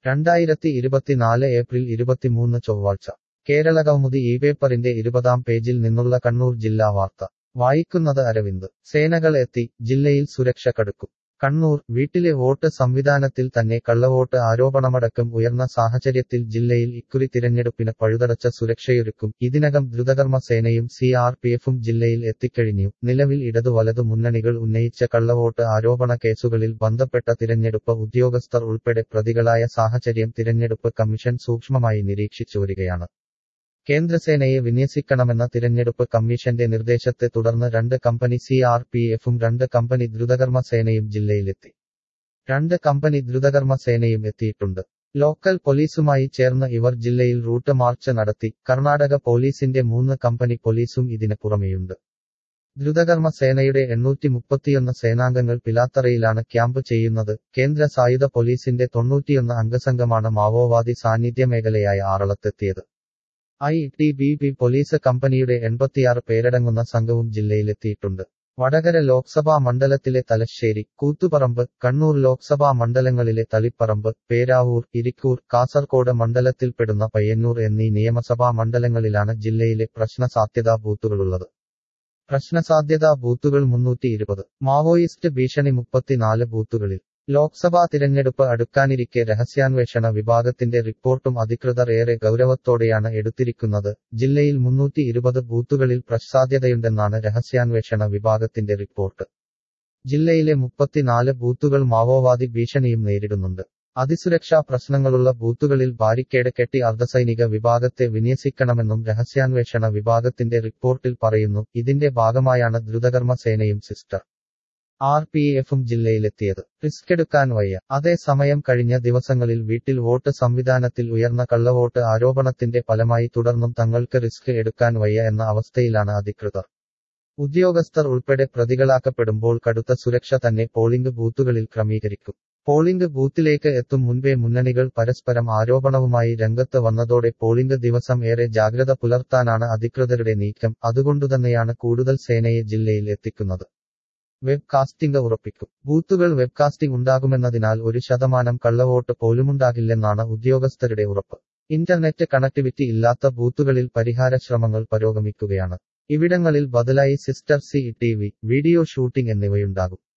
രണ്ടായിരത്തി ഇരുപത്തിനാല് ഏപ്രിൽ ഇരുപത്തിമൂന്ന് ചൊവ്വാഴ്ച കേരള കൗമുദി ഈ പേപ്പറിന്റെ ഇരുപതാം പേജിൽ നിന്നുള്ള കണ്ണൂർ ജില്ലാ വാർത്ത വായിക്കുന്നത് അരവിന്ദ് സേനകൾ എത്തി ജില്ലയിൽ സുരക്ഷ കടുക്കും കണ്ണൂർ വീട്ടിലെ വോട്ട് സംവിധാനത്തിൽ തന്നെ കള്ളവോട്ട് ആരോപണമടക്കം ഉയർന്ന സാഹചര്യത്തിൽ ജില്ലയിൽ ഇക്കുറി തിരഞ്ഞെടുപ്പിന് പഴുതടച്ച സുരക്ഷയൊരുക്കും ഇതിനകം ദ്രുതകർമ്മ സേനയും സി ആർ പി എഫും ജില്ലയിൽ എത്തിക്കഴിഞ്ഞു നിലവിൽ ഇടതു വലതു മുന്നണികൾ ഉന്നയിച്ച കള്ളവോട്ട് ആരോപണ കേസുകളിൽ ബന്ധപ്പെട്ട തിരഞ്ഞെടുപ്പ് ഉദ്യോഗസ്ഥർ ഉൾപ്പെടെ പ്രതികളായ സാഹചര്യം തിരഞ്ഞെടുപ്പ് കമ്മീഷൻ സൂക്ഷ്മമായി നിരീക്ഷിച്ചു വരികയാണ് കേന്ദ്രസേനയെ വിന്യസിക്കണമെന്ന തിരഞ്ഞെടുപ്പ് കമ്മീഷന്റെ നിർദ്ദേശത്തെ തുടർന്ന് രണ്ട് കമ്പനി സി ആർ പി എഫും രണ്ട് കമ്പനി ദ്രുതകർമ്മ സേനയും ജില്ലയിലെത്തി രണ്ട് കമ്പനി ദ്രുതകർമ്മ സേനയും എത്തിയിട്ടുണ്ട് ലോക്കൽ പോലീസുമായി ചേർന്ന് ഇവർ ജില്ലയിൽ റൂട്ട് മാർച്ച് നടത്തി കർണാടക പോലീസിന്റെ മൂന്ന് കമ്പനി പോലീസും ഇതിന് പുറമെയുണ്ട് ദ്രുതകർമ്മ സേനയുടെ എണ്ണൂറ്റി മുപ്പത്തിയൊന്ന് സേനാംഗങ്ങൾ പിലാത്തറയിലാണ് ക്യാമ്പ് ചെയ്യുന്നത് കേന്ദ്ര സായുധ പോലീസിന്റെ തൊണ്ണൂറ്റിയൊന്ന് അംഗസംഘമാണ് മാവോവാദി സാന്നിധ്യ മേഖലയായ ആറളത്തെത്തിയത് I T B P police കമ്പനിയുടെ എൺപത്തിയാറ് പേരടങ്ങുന്ന സംഘവും ജില്ലയിലെത്തിയിട്ടുണ്ട് വടകര ലോക്സഭാ മണ്ഡലത്തിലെ തലശ്ശേരി കൂത്തുപറമ്പ് കണ്ണൂർ ലോക്സഭാ മണ്ഡലങ്ങളിലെ തളിപ്പറമ്പ് പേരാവൂർ ഇരിക്കൂർ കാസർകോട് മണ്ഡലത്തിൽപ്പെടുന്ന പയ്യന്നൂർ എന്നീ നിയമസഭാ മണ്ഡലങ്ങളിലാണ് ജില്ലയിലെ പ്രശ്നസാധ്യതാ ബൂത്തുകളുള്ളത് പ്രശ്നസാധ്യതാ ബൂത്തുകൾ മുന്നൂറ്റി ഇരുപത് മാവോയിസ്റ്റ് ഭീഷണി മുപ്പത്തിനാല് ബൂത്തുകളിൽ ലോക്സഭാ തിരഞ്ഞെടുപ്പ് അടുക്കാനിരിക്കെ രഹസ്യാന്വേഷണ വിഭാഗത്തിന്റെ റിപ്പോർട്ടും അധികൃതർ ഏറെ ഗൗരവത്തോടെയാണ് എടുത്തിരിക്കുന്നത് ജില്ലയിൽ മുന്നൂറ്റി ഇരുപത് ബൂത്തുകളിൽ പ്രശ്സാധ്യതയുണ്ടെന്നാണ് രഹസ്യാന്വേഷണ വിഭാഗത്തിന്റെ റിപ്പോർട്ട് ജില്ലയിലെ മുപ്പത്തിനാല് ബൂത്തുകൾ മാവോവാദി ഭീഷണിയും നേരിടുന്നുണ്ട് അതിസുരക്ഷാ പ്രശ്നങ്ങളുള്ള ബൂത്തുകളിൽ ബാരിക്കേഡ് കെട്ടി അർദ്ധസൈനിക വിഭാഗത്തെ വിന്യസിക്കണമെന്നും രഹസ്യാന്വേഷണ വിഭാഗത്തിന്റെ റിപ്പോർട്ടിൽ പറയുന്നു ഇതിന്റെ ഭാഗമായാണ് ദ്രുതകർമ്മ സേനയും സിസ്റ്റർ ആർ പി എഫും ജില്ലയിലെത്തിയത് റിസ്ക് എടുക്കാൻ വയ്യ അതേസമയം കഴിഞ്ഞ ദിവസങ്ങളിൽ വീട്ടിൽ വോട്ട് സംവിധാനത്തിൽ ഉയർന്ന കള്ളവോട്ട് ആരോപണത്തിന്റെ ഫലമായി തുടർന്നും തങ്ങൾക്ക് റിസ്ക് എടുക്കാൻ വയ്യ എന്ന അവസ്ഥയിലാണ് അധികൃതർ ഉദ്യോഗസ്ഥർ ഉൾപ്പെടെ പ്രതികളാക്കപ്പെടുമ്പോൾ കടുത്ത സുരക്ഷ തന്നെ പോളിംഗ് ബൂത്തുകളിൽ ക്രമീകരിക്കും പോളിംഗ് ബൂത്തിലേക്ക് എത്തും മുൻപേ മുന്നണികൾ പരസ്പരം ആരോപണവുമായി രംഗത്ത് വന്നതോടെ പോളിംഗ് ദിവസം ഏറെ ജാഗ്രത പുലർത്താനാണ് അധികൃതരുടെ നീക്കം അതുകൊണ്ടുതന്നെയാണ് കൂടുതൽ സേനയെ ജില്ലയിൽ എത്തിക്കുന്നത് വെബ് കാസ്റ്റിംഗ് ഉറപ്പിക്കും ബൂത്തുകൾ വെബ്കാസ്റ്റിംഗ് ഉണ്ടാകുമെന്നതിനാൽ ഒരു ശതമാനം കള്ളവോട്ട് പോലുമുണ്ടാകില്ലെന്നാണ് ഉദ്യോഗസ്ഥരുടെ ഉറപ്പ് ഇന്റർനെറ്റ് കണക്ടിവിറ്റി ഇല്ലാത്ത ബൂത്തുകളിൽ പരിഹാര ശ്രമങ്ങൾ പുരോഗമിക്കുകയാണ് ഇവിടങ്ങളിൽ ബദലായി സിസ്റ്റർ C T V video shooting എന്നിവയുണ്ടാകും